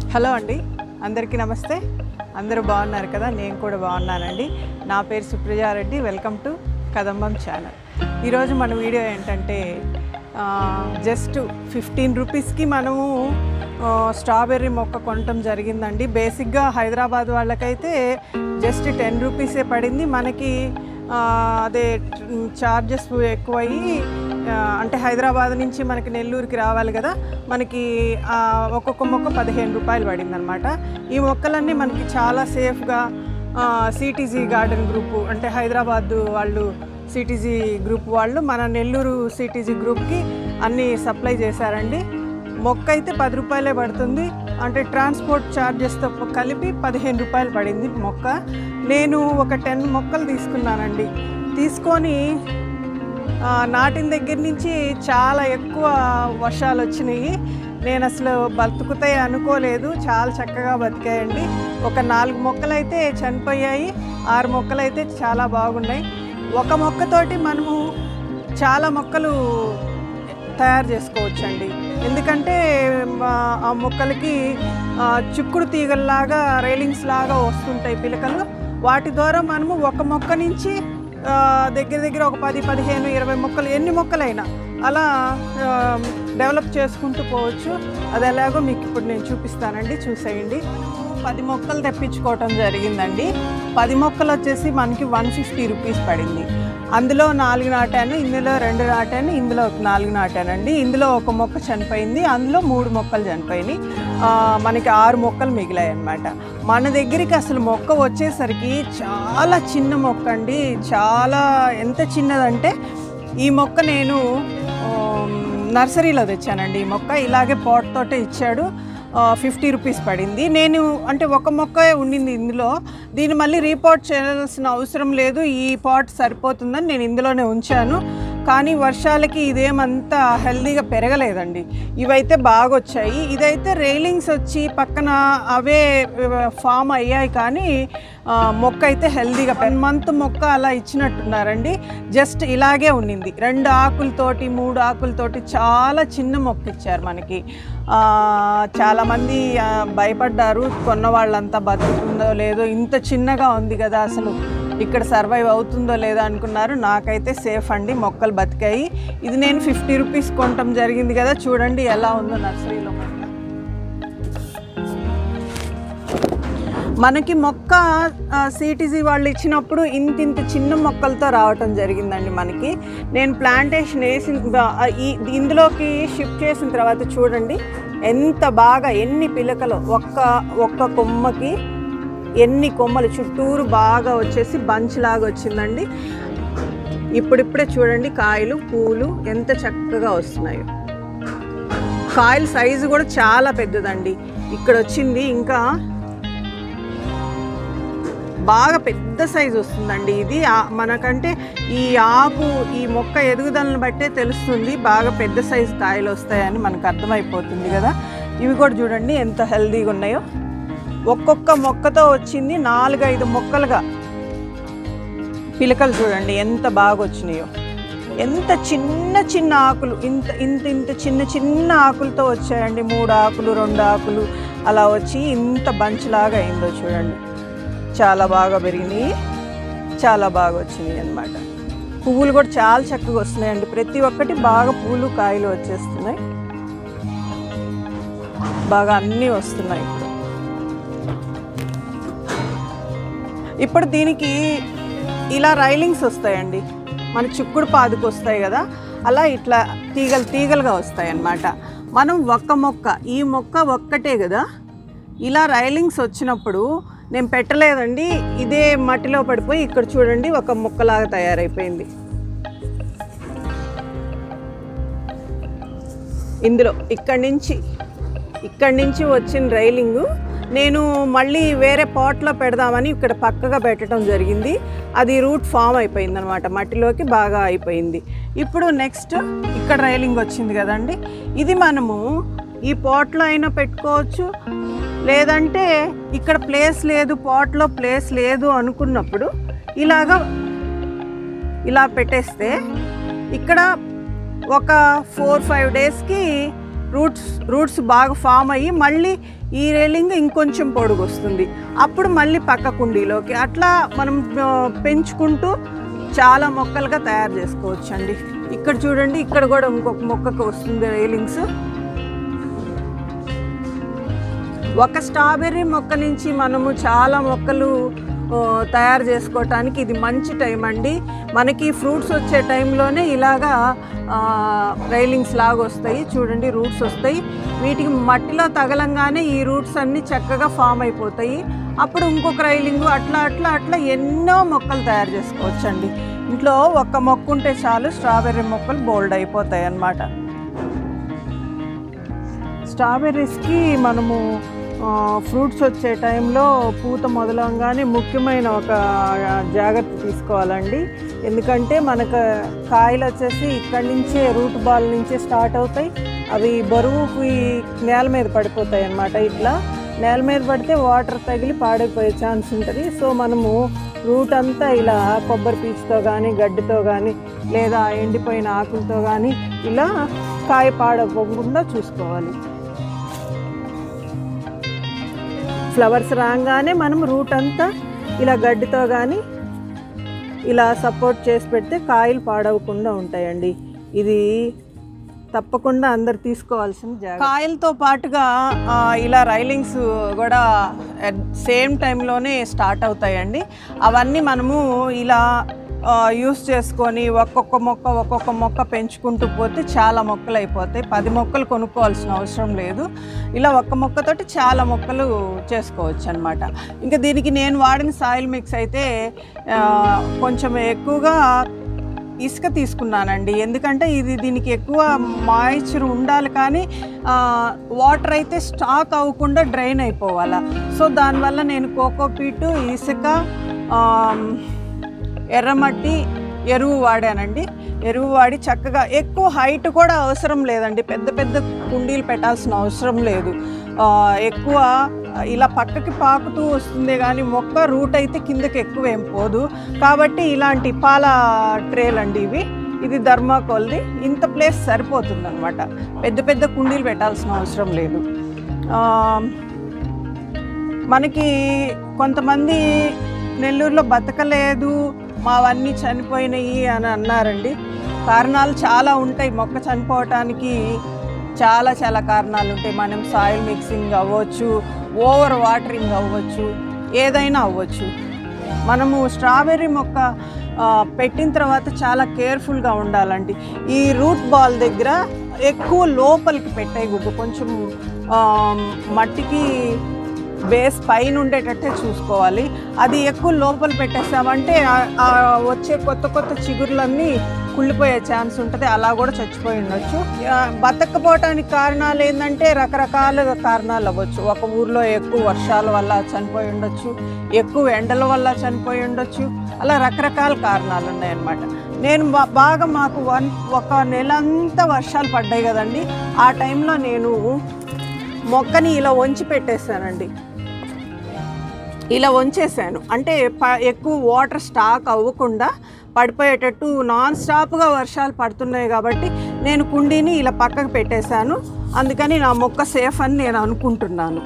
hello అండి అందరికీ నమస్తే అందరూ బాగున్నారు కదా నేను కూడా బాగున్నానండి నా పేరు సుప్రజారెడ్డి వెల్కమ్ టు కదంబం ఛానల్ ఈరోజు మన వీడియో ఏంటంటే జస్ట్ ఫిఫ్టీన్ రూపీస్కి మనము ఆ, స్ట్రాబెర్రీ మొక్క కొనటం జరిగిందండి బేసిక్గా హైదరాబాద్ వాళ్ళకైతే జస్ట్ టెన్ రూపీసే పడింది మనకి ఆ, అదే చార్జెస్ ఎక్కువయ్యి ఆ, అంటే హైదరాబాద్ నుంచి మనకి నెల్లూరుకి రావాలి కదా మనకి ఆ, ఒక్కొక్క మొక్క పదిహేను రూపాయలు పడిందనమాట ఈ మొక్కలన్నీ మనకి చాలా సేఫ్గా సిటీజీ గార్డెన్ గ్రూపు అంటే హైదరాబాద్ వాళ్ళు సిటీజీ గ్రూప్ వాళ్ళు మన నెల్లూరు సిటీజీ గ్రూప్కి అన్నీ సప్లై చేశారండి మొక్క అయితే పది రూపాయలే పడుతుంది అంటే ట్రాన్స్పోర్ట్ ఛార్జెస్తో కలిపి పదిహేను రూపాయలు పడింది మొక్క నేను ఒక టెన్ మొక్కలు తీసుకున్నానండి తీసుకొని ఆ, నాటిన దగ్గర నుంచి చాలా ఎక్కువ వర్షాలు వచ్చినాయి నేను అసలు బతుకుతాయి అనుకోలేదు చాలా చక్కగా బతికాయండి ఒక నాలుగు మొక్కలు అయితే చనిపోయాయి ఆరు మొక్కలు అయితే చాలా బాగున్నాయి ఒక మొక్కతోటి మనము చాలా మొక్కలు తయారు చేసుకోవచ్చండి ఎందుకంటే మా- ఆ మొక్కలకి ఆ, చిక్కుడు తీగల్లాగా రైలింగ్స్ లాగా వస్తుంటాయి పిలకలు వాటి ద్వారా మనము ఒక మొక్క నుంచి ఆ, దగ్గర దగ్గర ఒక పది పదిహేను ఇరవై మొక్కలు ఎన్ని మొక్కలైనా అలా ఆ, డెవలప్ చేసుకుంటూ పోవచ్చు అది ఎలాగో మీకు ఇప్పుడు నేను చూపిస్తానండి చూసేయండి పది మొక్కలు తెప్పించుకోవటం జరిగిందండి పది మొక్కలు వచ్చేసి మనకి వన్ ఫిఫ్టీ రూపీస్ పడింది అందులో నాలుగు నాటాను ఇందులో రెండు నాటాను ఇందులో ఒక నాలుగు నాటానండి ఇందులో ఒక మొక్క చనిపోయింది అందులో మూడు మొక్కలు చనిపోయినాయి ఆ, మనకి ఆరు మొక్కలు మిగిలాయి అన్నమాట మన దగ్గరికి అసలు మొక్క వచ్చేసరికి చాలా చిన్న మొక్క అండి చాలా ఎంత చిన్నదంటే ఈ మొక్క నేను ఆమ్, నర్సరీలో తెచ్చానండి ఈ మొక్క ఇలాగే పాట్ తోటే ఇచ్చాడు ఫిఫ్టీ రూపీస్ పడింది నేను అంటే ఒక మొక్క ఉండింది ఇందులో దీన్ని మళ్ళీ రీపోర్ట్ చేయాల్సిన అవసరం లేదు ఈ పాట్ సరిపోతుందని నేను ఇందులోనే ఉంచాను కానీ వర్షాలకి ఇదేమంతా హెల్దీగా పెరగలేదండి ఇవైతే బాగా వచ్చాయి ఇదైతే రైలింగ్స్ వచ్చి పక్కన అవే ఫామ్ అయ్యాయి కానీ ఆ, మొక్క అయితే హెల్దీగా పెన్ మంత్ మొక్క అలా ఇచ్చినట్టున్నారండి జస్ట్ ఇలాగే ఉండింది రెండు ఆకులతోటి మూడు ఆకులతోటి చాలా చిన్న మొక్క ఇచ్చారు మనకి ఆ, చాలామంది ఆ, భయపడ్డారు కొన్న వాళ్ళంతా బతుకుతుందో లేదో ఇంత చిన్నగా ఉంది కదా అసలు ఇక్కడ సర్వైవ్ అవుతుందో లేదో అనుకున్నారు నాకైతే సేఫ్ అండి మొక్కలు బతికాయి ఇది నేను ఫిఫ్టీ రూపీస్ కొనటం జరిగింది కదా చూడండి ఎలా ఉందో నర్సరీలో మొక్క మనకి మొక్క సిటీజీ వాళ్ళు ఇచ్చినప్పుడు ఇంత ఇంత చిన్న మొక్కలతో రావటం జరిగిందండి మనకి నేను ప్లాంటేషన్ వేసిన బ- ఆ, ఈ ఇందులోకి షిఫ్ట్ చేసిన తర్వాత చూడండి ఎంత బాగా ఎన్ని పిలకలు ఒక్క ఒక్క కొమ్మకి ఎన్ని కొమ్మలు చుట్టూరు బాగా వచ్చేసి బంచ్ లాగా వచ్చిందండి ఇప్పుడిప్పుడే చూడండి కాయలు పూలు ఎంత చక్కగా వస్తున్నాయో కాయల సైజు కూడా చాలా పెద్దదండి ఇక్కడ వచ్చింది ఇంకా బాగా పెద్ద సైజు వస్తుందండి ఇది ఆ- మనకంటే ఈ ఆకు ఈ మొక్క ఎదుగుదలను బట్టే తెలుస్తుంది బాగా పెద్ద సైజు కాయలు వస్తాయని మనకు అర్థమైపోతుంది కదా ఇవి కూడా చూడండి ఎంత హెల్దీగా ఉన్నాయో ఒక్కొక్క మొక్కతో వచ్చింది నాలుగైదు మొక్కలుగా పిలకలు చూడండి ఎంత బాగా వచ్చినాయో ఎంత చిన్న చిన్న ఆకులు ఇంత ఇంత ఇంత చిన్న చిన్న ఆకులతో వచ్చాయండి మూడు ఆకులు రెండు ఆకులు అలా వచ్చి ఇంత బంచ్లాగా అయిందో చూడండి చాలా బాగా పెరిగినాయి చాలా బాగా వచ్చినాయి అన్నమాట పువ్వులు కూడా చాలా చక్కగా వస్తున్నాయండి ప్రతి ఒక్కటి బాగా పూలు కాయలు వచ్చేస్తున్నాయి బాగా అన్నీ వస్తున్నాయి ఇప్పుడు ఇప్పుడు దీనికి ఇలా రైలింగ్స్ వస్తాయండి మన చిక్కుడు పాదుకు వస్తాయి కదా అలా ఇట్లా తీగలు తీగలుగా వస్తాయి అన్నమాట మనం ఒక్క మొక్క ఈ మొక్క ఒక్కటే కదా ఇలా రైలింగ్స్ వచ్చినప్పుడు నేను పెట్టలేదండి ఇదే మట్టిలో పడిపోయి ఇక్కడ చూడండి ఒక మొక్కలాగా తయారైపోయింది ఇందులో ఇక్కడి నుంచి ఇక్కడి నుంచి వచ్చిన రైలింగు నేను మళ్ళీ వేరే పాట్లో పెడదామని ఇక్కడ పక్కగా పెట్టడం జరిగింది అది రూట్ ఫామ్ అయిపోయింది అనమాట మట్టిలోకి బాగా అయిపోయింది ఇప్పుడు నెక్స్ట్ ఇక్కడ రైలింగ్ వచ్చింది కదండి ఇది మనము ఈ పాట్లో అయినా పెట్టుకోవచ్చు లేదంటే ఇక్కడ ప్లేస్ లేదు పాట్లో ప్లేస్ లేదు అనుకున్నప్పుడు ఇలాగా ఇలా పెట్టేస్తే ఇక్కడ ఒక ఫోర్ ఫైవ్ డేస్కి రూట్స్ రూట్స్ బాగా ఫామ్ అయ్యి మళ్ళీ ఈ రైలింగ్ ఇంకొంచెం పొడుగు వస్తుంది అప్పుడు మళ్ళీ పక్క కుండీలోకి అట్లా మనం ఆ, పెంచుకుంటూ చాలా మొక్కలుగా తయారు చేసుకోవచ్చు అండి ఇక్కడ చూడండి ఇక్కడ కూడా ఇంకొక మొక్కకు వస్తుంది రైలింగ్స్ ఒక స్ట్రాబెర్రీ మొక్క నుంచి మనము చాలా మొక్కలు ఆ, తయారు చేసుకోవటానికి ఇది మంచి టైం అండి మనకి ఫ్రూట్స్ వచ్చే టైంలోనే ఇలాగా ఆ, రైలింగ్స్ లాగా వస్తాయి చూడండి రూట్స్ వస్తాయి వీటికి మట్టిలో తగలంగానే ఈ రూట్స్ అన్నీ చక్కగా ఫామ్ అయిపోతాయి అప్పుడు ఇంకొక రైలింగ్ అట్లా అట్లా అట్లా ఎన్నో మొక్కలు తయారు చేసుకోవచ్చండి ఇంట్లో ఒక్క మొక్క ఉంటే చాలు స్ట్రాబెర్రీ మొక్కలు బోల్డ్ అయిపోతాయి అన్నమాట స్ట్రాబెర్రీస్కి మనము ఆ, ఫ్రూట్స్ వచ్చే టైంలో పూత మొదలంగానే ముఖ్యమైన ఒక జాగ్రత్త తీసుకోవాలండి ఎందుకంటే మనకు కాయలు వచ్చేసి ఇక్కడి నుంచే రూట్ బాల్ నుంచే స్టార్ట్ అవుతాయి అవి బరువుకి నేల మీద పడిపోతాయి అన్నమాట ఇట్లా నేల మీద పడితే వాటర్ తగిలి పాడైపోయే ఛాన్స్ ఉంటుంది సో మనము రూట్ అంతా ఇలా కొబ్బరి పీచుతో కానీ గడ్డితో కానీ లేదా ఎండిపోయిన ఆకులతో కానీ ఇలా కాయ పాడకుండా చూసుకోవాలి ఫ్లవర్స్ రాగానే మనం రూట్ అంతా ఇలా గడ్డితో కానీ ఇలా సపోర్ట్ చేసి పెడితే కాయలు పాడవకుండా ఉంటాయండి ఇది తప్పకుండా అందరు తీసుకోవాల్సిన జాగ్రత్త కాయలతో పాటుగా ఆ, ఇలా రైలింగ్స్ కూడా సేమ్ టైంలోనే స్టార్ట్ అవుతాయండి అవన్నీ మనము ఇలా యూస్ చేసుకొని ఒక్కొక్క మొక్క ఒక్కొక్క మొక్క పెంచుకుంటూ పోతే చాలా మొక్కలు అయిపోతాయి పది మొక్కలు కొనుక్కోవాల్సిన అవసరం లేదు ఇలా ఒక్క మొక్కతోటి చాలా మొక్కలు చేసుకోవచ్చు అనమాట ఇంకా దీనికి నేను వాడిన సాయిల్ మిక్స్ అయితే ఆ, కొంచెం ఎక్కువగా ఇసుక తీసుకున్నానండి ఎందుకంటే ఇది దీనికి ఎక్కువ మాయిశ్చర్ ఉండాలి కానీ వాటర్ అయితే స్టాక్ అవ్వకుండా డ్రైన్ అయిపోవాలా సో దానివల్ల నేను కోకోపీటు ఇసుక ఆమ్, ఎర్రమట్టి ఎరువు వాడానండి ఎరువు వాడి చక్కగా ఎక్కువ హైట్ కూడా అవసరం లేదండి పెద్ద పెద్ద కుండీలు పెట్టాల్సిన అవసరం లేదు ఆ, ఎక్కువ ఇలా పక్కకి పాకుతూ వస్తుంది కానీ మొక్క రూట్ అయితే కిందకి ఎక్కువ ఏం పోదు కాబట్టి ఇలాంటి పాల ట్రేలు అండి ఇవి ఇది ధర్మాకోల్ది ఇంత ప్లేస్ సరిపోతుంది అనమాట పెద్ద పెద్ద కుండీలు పెట్టాల్సిన అవసరం లేదు ఆ, మనకి కొంతమంది నెల్లూరులో బతకలేదు మావన్నీ చనిపోయినాయి అని అన్నారండి కారణాలు చాలా ఉంటాయి మొక్క చనిపోవటానికి చాలా చాలా కారణాలు ఉంటాయి మనం సాయిల్ మిక్సింగ్ అవ్వచ్చు ఓవర్ వాటరింగ్ అవ్వచ్చు ఏదైనా అవ్వచ్చు మనము స్ట్రాబెర్రీ మొక్క ఆ, పెట్టిన తర్వాత చాలా కేర్ఫుల్గా ఉండాలండి ఈ రూట్ బాల్ దగ్గర ఎక్కువ లోపలికి పెట్టేయకూడదు కొంచెం ఆ, మట్టికి బేస్ పైన ఉండేటట్టే చూసుకోవాలి అది ఎక్కువ లోపల పెట్టేసామంటే ఆ- ఆ వచ్చే కొత్త కొత్త చిగుర్లన్నీ కుళ్ళిపోయే ఛాన్స్ ఉంటుంది అలా కూడా చచ్చిపోయి ఉండొచ్చు ఆ, బతకపోవటానికి కారణాలు ఏంటంటే రకరకాల కారణాలు అవ్వచ్చు ఒక ఊర్లో ఎక్కువ వర్షాల వల్ల చనిపోయి ఉండొచ్చు ఎక్కువ ఎండల వల్ల చనిపోయి ఉండొచ్చు అలా రకరకాల కారణాలు ఉన్నాయన్నమాట నేను బా- బాగా మాకు వన్ ఒక నెలంతా వర్షాలు పడ్డాయి కదండి ఆ టైంలో నేను మొక్కని ఇలా వంచి పెట్టేశానండి ఇలా వంచేసాను అంటే ప- ఎక్కువ వాటర్ స్టాక్ అవ్వకుండా పడిపోయేటట్టు నాన్ స్టాప్గా వర్షాలు పడుతున్నాయి కాబట్టి నేను కుండీని ఇలా పక్కకు పెట్టేశాను అందుకని నా మొక్క సేఫ్ అని నేను అనుకుంటున్నాను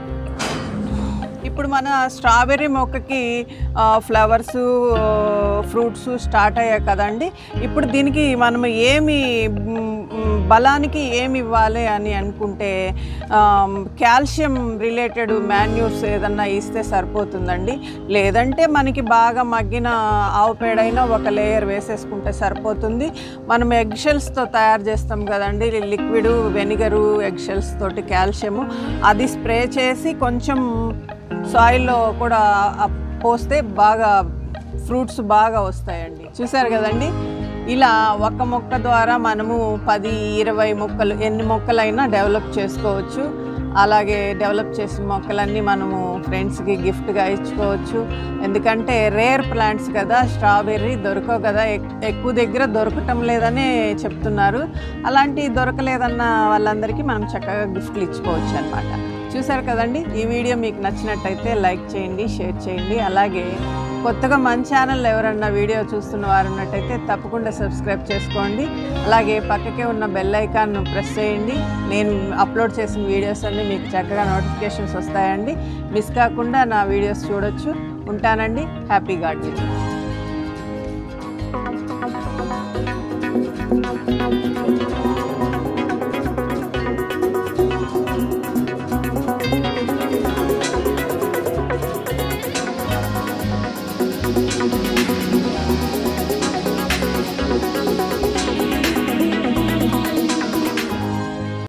ఇప్పుడు మన స్ట్రాబెర్రీ మొక్కకి ఫ్లవర్స్ ఫ్రూట్స్ స్టార్ట్ అయ్యాయి కదండి ఇప్పుడు దీనికి మనం ఏమి మ్, మ్, బలానికి ఏమి ఇవ్వాలి అని అనుకుంటే కాల్షియం రిలేటెడ్ మాన్యూర్స్ ఏదన్నా ఇస్తే సరిపోతుందండి లేదంటే మనకి బాగా మగ్గిన ఆవు పేడైనా ఒక లేయర్ వేసేసుకుంటే సరిపోతుంది మనం ఎగ్షెల్స్తో తయారు చేస్తాం కదండి లిక్విడ్ వెనిగరు ఎగ్షెల్స్ తోటి కాల్షియము అది స్ప్రే చేసి కొంచెం సాయిల్లో కూడా ఆ పోస్తే బాగా ఫ్రూట్స్ బాగా వస్తాయండి చూసారు కదండి ఇలా ఒక మొక్క ద్వారా మనము పది ఇరవై మొక్కలు ఎన్ని మొక్కలైనా డెవలప్ చేసుకోవచ్చు అలాగే డెవలప్ చేసిన మొక్కలన్నీ మనము ఫ్రెండ్స్కి గిఫ్ట్గా ఇచ్చుకోవచ్చు ఎందుకంటే రేర్ ప్లాంట్స్ కదా స్ట్రాబెర్రీ దొరకవు కదా ఎక్- ఎక్కువ దగ్గర దొరకటం లేదనే చెప్తున్నారు అలాంటి దొరకలేదన్న వాళ్ళందరికీ మనం చక్కగా గిఫ్ట్లు ఇచ్చుకోవచ్చు అనమాట చూసారు కదండి ఈ వీడియో మీకు నచ్చినట్టయితే లైక్ చేయండి షేర్ చేయండి అలాగే కొత్తగా మన ఛానల్ ఎవరన్నా వీడియో చూస్తున్న వారు ఉన్నట్టయితే తప్పకుండా సబ్స్క్రైబ్ చేసుకోండి అలాగే పక్కకే ఉన్న బెల్ ఐకాన్ను ప్రెస్ చేయండి నేను అప్లోడ్ చేసిన వీడియోస్ అన్నీ మీకు చక్కగా నోటిఫికేషన్స్ వస్తాయండి మిస్ కాకుండా నా వీడియోస్ చూడొచ్చు ఉంటానండి హ్యాపీ గార్డెనింగ్